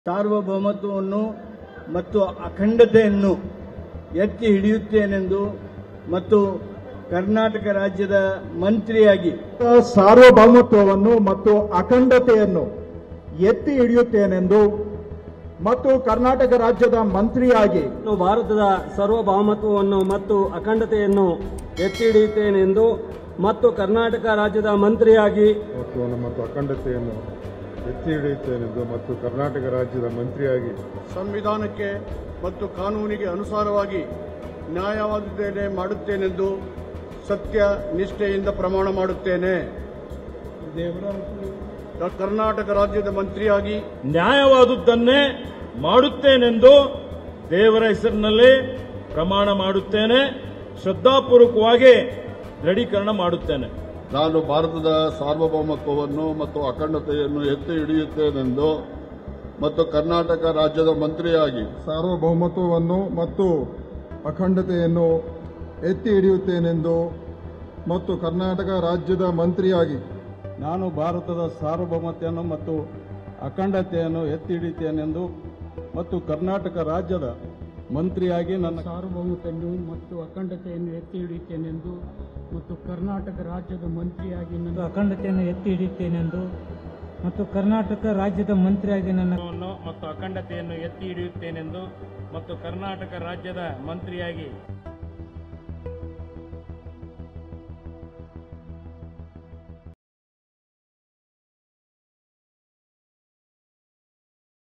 ಸಾರ್ವಭೌಮತ್ವವನ್ನು ಮತ್ತು ಅಖಂಡತೆಯನ್ನು ಎತ್ತಿ ಹಿಡಿಯುತ್ತೇನೆಂದು ಮತ್ತು ಕರ್ನಾಟಕ ರಾಜ್ಯದ ಮಂತ್ರಿಯಾಗಿ ಸಾರ್ವಭೌಮತ್ವವನ್ನು ಮತ್ತು ಅಖಂಡತೆಯನ್ನು ಎತ್ತಿ ಹಿಡಿಯುತ್ತೇನೆಂದು ಮತ್ತು ಕರ್ನಾಟಕ ರಾಜ್ಯದ ಮಂತ್ರಿಯಾಗಿ ನಾನು ಭಾರತದ ಸಾರ್ವಭೌಮತ್ವವನ್ನು ಮತ್ತು ಅಖಂಡತೆಯನ್ನು ಎತ್ತಿ ಹಿಡಿಯುತ್ತೇನೆಂದು ಮತ್ತು ಕರ್ನಾಟಕ ರಾಜ್ಯದ ಮಂತ್ರಿಯಾಗಿ ಮಹತ್ವವನ್ನು ಮತ್ತು ಅಖಂಡತೆಯನ್ನು ಎತ್ತಿ ಹಿಡಿಯುತ್ತೇನೆಂದು ಮತ್ತು ಕರ್ನಾಟಕ ರಾಜ್ಯದ ಮಂತ್ರಿಯಾಗಿ ಸಂವಿಧಾನಕ್ಕೆ ಮತ್ತು ಕಾನೂನಿಗೆ ಅನುಸಾರವಾಗಿ ನ್ಯಾಯವಾದುದೇನೆ ಮಾಡುತ್ತೇನೆಂದು ಸತ್ಯ ನಿಷ್ಠೆಯಿಂದ ಪ್ರಮಾಣ ಮಾಡುತ್ತೇನೆ ಕರ್ನಾಟಕ ರಾಜ್ಯದ ಮಂತ್ರಿಯಾಗಿ ನ್ಯಾಯವಾದುದನ್ನೇ ಮಾಡುತ್ತೇನೆಂದು ದೇವರ ಹೆಸರಿನಲ್ಲಿ ಪ್ರಮಾಣ ಮಾಡುತ್ತೇನೆ ಶ್ರದ್ಧಾಪೂರ್ವಕವಾಗಿ ದೃಢೀಕರಣ ಮಾಡುತ್ತೇನೆ ನಾನು ಭಾರತದ ಸಾರ್ವಭೌಮತ್ವವನ್ನು ಮತ್ತು ಅಖಂಡತೆಯನ್ನು ಎತ್ತಿ ಹಿಡಿಯುತ್ತೇನೆಂದು ಮತ್ತು ಕರ್ನಾಟಕ ರಾಜ್ಯದ ಮಂತ್ರಿಯಾಗಿ ಸಾರ್ವಭೌಮತ್ವವನ್ನು ಮತ್ತು ಅಖಂಡತೆಯನ್ನು ಎತ್ತಿ ಹಿಡಿಯುತ್ತೇನೆಂದು ಮತ್ತು ಕರ್ನಾಟಕ ರಾಜ್ಯದ ಮಂತ್ರಿಯಾಗಿ ನಾನು ಭಾರತದ ಸಾರ್ವಭೌಮತೆಯನ್ನು ಮತ್ತು ಅಖಂಡತೆಯನ್ನು ಎತ್ತಿ ಹಿಡಿಯುತ್ತೇನೆಂದು ಮತ್ತು ಕರ್ನಾಟಕ ರಾಜ್ಯದ ಮಂತ್ರಿಯಾಗಿ ನನ್ನ ಸಾರ್ವಭೌಮತೆಯನ್ನು ಮತ್ತು ಅಖಂಡತೆಯನ್ನು ಎತ್ತಿ ಹಿಡಿಯುತ್ತೇನೆಂದು ಮತ್ತು ಕರ್ನಾಟಕ ರಾಜ್ಯದ ಮಂತ್ರಿಯಾಗಿ ನನ್ನ ಅಖಂಡತೆಯನ್ನು ಎತ್ತಿ ಹಿಡಿಯುತ್ತೇನೆಂದು ಮತ್ತು ಕರ್ನಾಟಕ ರಾಜ್ಯದ ಮಂತ್ರಿಯಾಗಿ ನನ್ನ ಮತ್ತು ಅಖಂಡತೆಯನ್ನು ಎತ್ತಿ ಹಿಡಿಯುತ್ತೇನೆಂದು ಮತ್ತು ಕರ್ನಾಟಕ ರಾಜ್ಯದ ಮಂತ್ರಿಯಾಗಿ